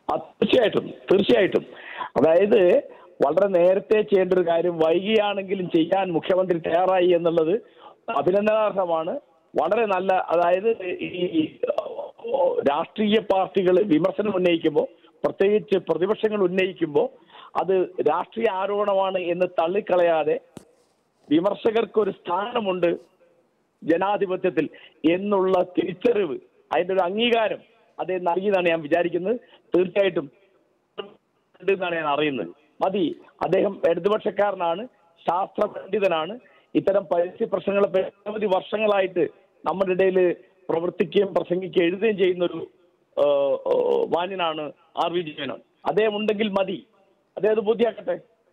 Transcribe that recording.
ആ, തീർച്ചയായിട്ടും തീർച്ചയായിട്ടും അതായത് വളരെ നേരത്തെ ചെയ്യേണ്ട ഒരു കാര്യം വൈകിയാണെങ്കിലും ചെയ്യാൻ മുഖ്യമന്ത്രി തയ്യാറായി എന്നുള്ളത് അഭിനന്ദനാർഹമാണ് വളരെ നല്ല അതായത് ഈ രാഷ്ട്രീയ പാർട്ടികൾ വിമർശനം ഉന്നയിക്കുമ്പോൾ പ്രത്യേകിച്ച് പ്രതിപക്ഷങ്ങൾ ഉന്നയിക്കുമ്പോൾ അത് രാഷ്ട്രീയ ആരോപണമാണ് എന്ന് തള്ളിക്കളയാതെ വിമർശകർക്ക് ഒരു സ്ഥാനമുണ്ട് ജനാധിപത്യത്തിൽ എന്നുള്ള തിരിച്ചറിവ് അതിന്റെ ഒരു അംഗീകാരം അദ്ദേഹം നൽകിയതാണ് ഞാൻ വിചാരിക്കുന്നത് തീർച്ചയായിട്ടും ഉണ്ട് എന്നാണ് ഞാൻ അറിയുന്നത് മതി അദ്ദേഹം ഇടതുപക്ഷക്കാരനാണ് ശാസ്ത്ര പണ്ഡിതനാണ് ഇത്തരം പരിസ്ഥിതി പ്രശ്നങ്ങളെ പറ്റി നിരവധി വർഷങ്ങളായിട്ട് നമ്മുടെ ഇടയിൽ പ്രവർത്തിക്കുകയും പ്രസംഗിക്കുകയും എഴുതുകയും ചെയ്യുന്ന ഒരു മാന്യനാണ് ആർ വി ജയനോൻ അദ്ദേഹം ഉണ്ടെങ്കിൽ മതി അദ്ദേഹം അത് ബുദ്ധിയാക്കട്ടെ